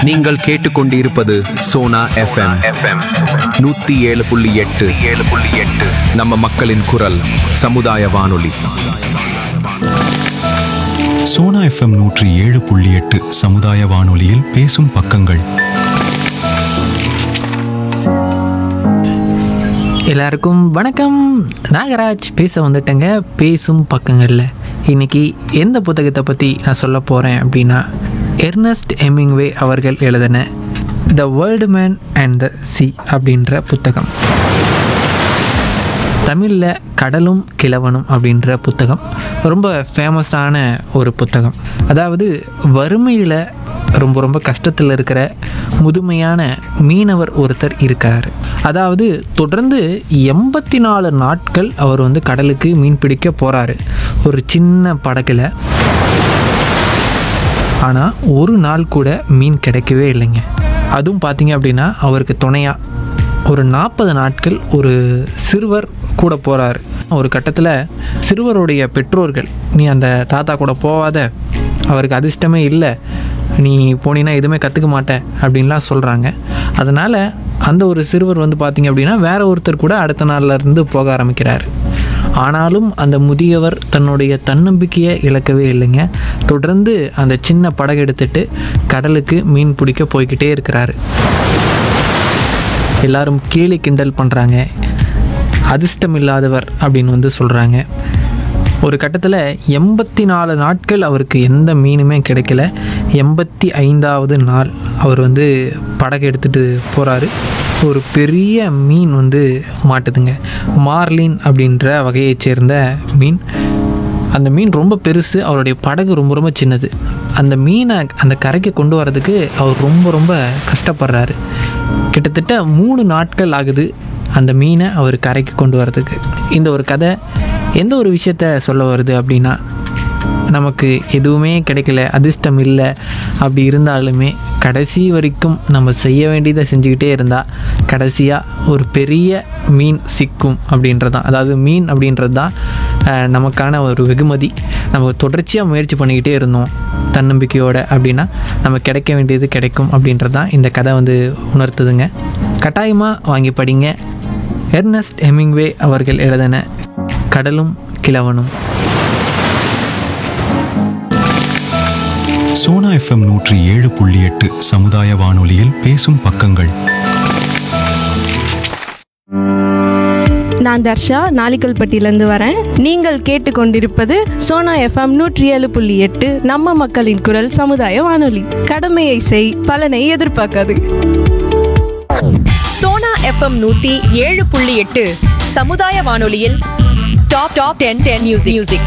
நீங்கள் கேட்டுக்கொண்டிருப்பது சோனா எஃப்எம் நூத்தி ஏழு புள்ளி எட்டு ஏழு புள்ளி எட்டு நம்ம மக்களின் குரல் சமுதாய வானொலி சோனா எஃப்எம் நூற்றி ஏழு புள்ளி எட்டு சமுதாய வானொலியில் பேசும் பக்கங்கள் எல்லாருக்கும் வணக்கம் நாகராஜ் பேச வந்துட்டேங்க பேசும் பக்கங்களில் இன்னைக்கு எந்த புத்தகத்தை பற்றி நான் சொல்ல போகிறேன் அப்படின்னா எர்னஸ்ட் எமிங்வே அவர்கள் எழுதின the old man and the sea அப்படின்ற புத்தகம் தமிழில் கடலும் கிழவனும் அப்படின்ற புத்தகம் ரொம்ப ஃபேமஸான ஒரு புத்தகம் அதாவது வறுமையில் ரொம்ப ரொம்ப கஷ்டத்தில் இருக்கிற முதுமையான மீனவர் ஒருத்தர் இருக்கார் அதாவது தொடர்ந்து எண்பத்தி நாலு நாட்கள் அவர் வந்து கடலுக்கு மீன் பிடிக்க போகிறாரு ஒரு சின்ன படகுல ஆனால் ஒரு நாள் கூட மீன் கிடைக்கவே இல்லைங்க அதுவும் பார்த்தீங்க அப்படின்னா அவருக்கு துணையாக ஒரு நாற்பது நாட்கள் ஒரு சிறுவர் கூட போகிறாரு ஒரு கட்டத்தில் சிறுவருடைய பெற்றோர்கள் நீ அந்த தாத்தா கூட போகாத அவருக்கு அதிர்ஷ்டமே இல்லை நீ போனீன்னா எதுவுமே கற்றுக்க மாட்ட அப்படின்லாம் சொல்கிறாங்க அதனால் அந்த ஒரு சிறுவர் வந்து பார்த்தீங்க அப்படின்னா வேற ஒருத்தர் கூட அடுத்த நாள்ல இருந்து போக ஆரம்பிக்கிறார் ஆனாலும் அந்த முதியவர் தன்னுடைய தன்னம்பிக்கையை இழக்கவே இல்லைங்க தொடர்ந்து அந்த சின்ன படகு எடுத்துட்டு கடலுக்கு மீன் பிடிக்க போய்கிட்டே இருக்கிறாரு எல்லாரும் கேலி கிண்டல் பண்ணுறாங்க அதிர்ஷ்டம் இல்லாதவர் அப்படின்னு வந்து சொல்கிறாங்க ஒரு கட்டத்தில் எண்பத்தி நாலு நாட்கள் அவருக்கு எந்த மீனுமே கிடைக்கல எண்பத்தி ஐந்தாவது நாள் அவர் வந்து படகு எடுத்துகிட்டு போகிறாரு ஒரு பெரிய மீன் வந்து மாட்டுதுங்க மார்லின் அப்படின்ற வகையைச் சேர்ந்த மீன் அந்த மீன் ரொம்ப பெருசு அவருடைய படகு ரொம்ப ரொம்ப சின்னது அந்த மீனை அந்த கரைக்கு கொண்டு வரதுக்கு அவர் ரொம்ப ரொம்ப கஷ்டப்படுறாரு கிட்டத்தட்ட மூணு நாட்கள் ஆகுது அந்த மீனை அவர் கரைக்கு கொண்டு வரதுக்கு இந்த ஒரு கதை எந்த ஒரு விஷயத்த சொல்ல வருது அப்படின்னா நமக்கு எதுவுமே கிடைக்கல அதிர்ஷ்டம் இல்லை அப்படி இருந்தாலுமே கடைசி வரைக்கும் நம்ம செய்ய வேண்டியதை செஞ்சுக்கிட்டே இருந்தால் கடைசியாக ஒரு பெரிய மீன் சிக்கும் அப்படின்றது தான் அதாவது மீன் அப்படின்றது தான் அஹ், நமக்கான ஒரு வெகுமதி நம்ம தொடர்ச்சியாக முயற்சி பண்ணிக்கிட்டே இருந்தோம் தன்னம்பிக்கையோட அப்படின்னா நம்ம கிடைக்க வேண்டியது கிடைக்கும் அப்படின்றது தான் இந்த கதை வந்து உணர்த்துதுங்க கட்டாயமாக வாங்கி படிங்க எர்னஸ்ட் ஹெமிங்வே அவர்கள் எழுதின கடலும் கிழவனும் சோனா எஃப்எம் நூற்றி ஏழு புள்ளி எட்டு சமுதாய வானொலியில் பேசும் பக்கங்கள் நான் தர்ஷா நாலிக்கல்பட்டியிலேருந்து வரேன் நீங்கள் கேட்டுக்கொண்டிருப்பது சோனா எஃப்எம் நூற்றி ஏழு புள்ளி எட்டு நம்ம மக்களின் குரல் சமுதாய வானொலி கடமையை செய் பலனை எதிர்பார்க்காது சோனா எஃப்எம் நூத்தி ஏழு புள்ளி எட்டு சமுதாய வானொலியில் top top ten ten music music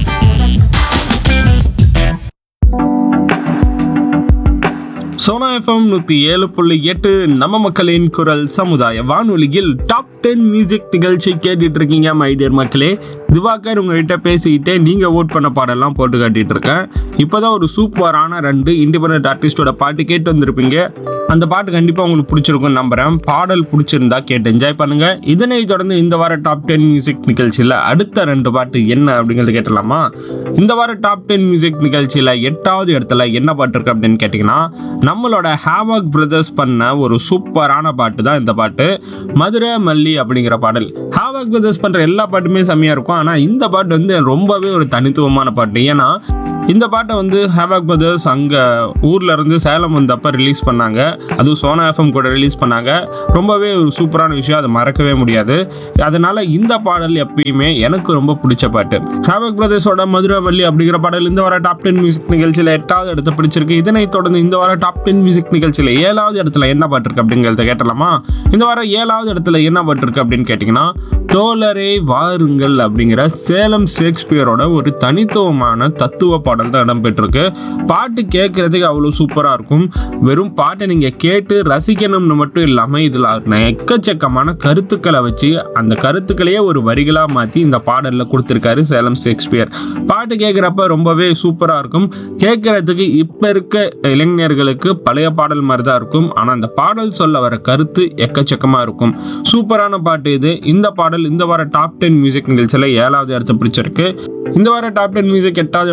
Sona FM நூத்தி ஏழு புள்ளி எட்டு நம்ம மக்களின் குரல் சமுதாய வானொலியில் டாப் டென் மியூசிக் நிகழ்ச்சி கேட்டுட்டு இருக்கீங்க மை டியர் மக்களே திவாகர் உங்ககிட்ட பேசிக்கிட்டே நீங்க ஓட் பண்ண பாடெல்லாம் போட்டு காட்டிட்டு இருக்கேன் இப்போதான் ஒரு சூப்பரான ரெண்டு இண்டிபெண்டன்ட் ஆர்டிஸ்டோட பாட்டு கேட்டு வந்திருப்பீங்க அந்த பாட்டு கண்டிப்பா உங்களுக்கு பிடிச்சிருக்கும் நம்புறேன் பாடல் பிடிச்சிருந்தா கேட்டு என்ஜாய் பண்ணுங்க இதனை தொடர்ந்து இந்த வார டாப் டென் மியூசிக் நிகழ்ச்சியில அடுத்த ரெண்டு பாட்டு என்ன அப்படிங்கறது கேட்டலாமா இந்த வார டாப் டென் மியூசிக் நிகழ்ச்சியில எட்டாவது இடத்துல என்ன பாட்டு இருக்கு அப்படின்னு கேட்டீங்கன்னா நம்மளோட ஹேவாக் பிரதர்ஸ் பண்ண ஒரு சூப்பரான பாட்டு தான் இந்த பாட்டு மதுரை மல்லி அப்படிங்கிற பாடல் ஹேவாக் பிரதர்ஸ் பண்ற எல்லா பாட்டுமே செம்மையா இருக்கும் ஆனா இந்த பாட்டு வந்து ரொம்பவே ஒரு தனித்துவமான பாட்டு ஏன்னா இந்த பாட்டை வந்து ஹேவாக் பிரதர்ஸ் அங்க ஊர்ல இருந்து சேலம் வந்தப்ப ரிலீஸ் பண்ணாங்க அதுவும் சோனா எஃப்எம் கூட ரிலீஸ் பண்ணாங்க ரொம்பவே ஒரு சூப்பரான விஷயம் அதை மறக்கவே முடியாது அதனால இந்த பாடல் எப்பயுமே எனக்கு ரொம்ப பிடிச்ச பாட்டு ஹேவாக் பிரதர்ஸோட மதுரை மல்லி அப்படிங்கிற பாடல் இந்த வார டாப் டென் மியூசிக் நிகழ்ச்சியில எட்டாவது இடத்தை பிடிச்சிருக்கு இதனை தொடர்ந்து இந்த வார டாப் டென் மியூசிக் நிகழ்ச்சியில ஏழாவது இடத்துல என்ன பாட்டு இருக்கு அப்படிங்கிறத கேட்டலாமா இந்த வாரம் ஏழாவது இடத்துல என்ன பாட்டு இருக்கு அப்படின்னு கேட்டீங்கன்னா தோழரே வாருங்கள் அப்படிங்கிற சேலம் ஷேக்ஸ்பியரோட ஒரு தனித்துவமான தத்துவ பாடல் தான் இடம்பெற்றிருக்கு பாட்டு கேட்கறதுக்கு அவ்வளோ சூப்பராக இருக்கும் வெறும் பாட்டை நீங்கள் கேட்டு ரசிக்கணும்னு மட்டும் இல்லாமல் இதில் எக்கச்சக்கமான கருத்துக்களை வச்சு அந்த கருத்துக்களையே ஒரு வரிகளாக மாற்றி இந்த பாடலில் கொடுத்துருக்காரு சேலம் ஷேக்ஸ்பியர் பாட்டு கேட்குறப்ப ரொம்பவே சூப்பராக இருக்கும் கேட்கறதுக்கு இப்போ இருக்க இளைஞர்களுக்கு பழைய பாடல் மாதிரி தான் இருக்கும் ஆனால் அந்த பாடல் சொல்ல வர கருத்து எக்கச்சக்கமாக இருக்கும் சூப்பரான பாட்டு இது இந்த பாடல் இந்த வார டாப் டென் மியூசிக் நிகழ்ச்சியில் ஏழாவது இடத்தை பிடிச்சிருக்கு இந்த வார டாப் டென் மியூசிக் எட்டாவது இடத்துல ஹேவ்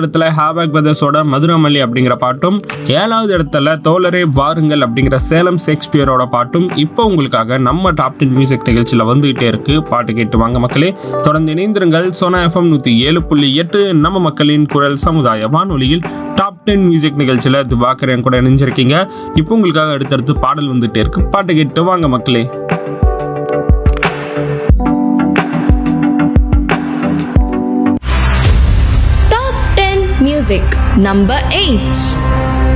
ஆபாக் பிரதர்ஸோட மதுரமல்லி அப்படிங்கிற பாட்டும் ஏழாவது இடத்துல தோழரே வாருங்கள் அப்படிங்கிற சேலம் ஷேக்ஸ்பியரோட பாட்டும் இப்போ உங்களுக்காக நம்ம டாப் டென் மியூசிக் நிகழ்ச்சியில் வந்துகிட்டே இருக்கு பாட்டு கேட்டு வாங்க மக்களே தொடர்ந்து இணைந்திருங்கள் சோனா எஃப்எம் நூற்றி ஏழு புள்ளி எட்டு நம்ம மக்களின் குரல் சமுதாய வானொலியில் டாப் டென் மியூசிக் நிகழ்ச்சியில் திவாகர் என் கூட இணைஞ்சிருக்கீங்க இப்போ உங்களுக்காக அடுத்தடுத்து பாடல் வந்துட்டே இருக்கு பாட்டு கேட்டு வாங்க மக்களே Top 10 Music Number 8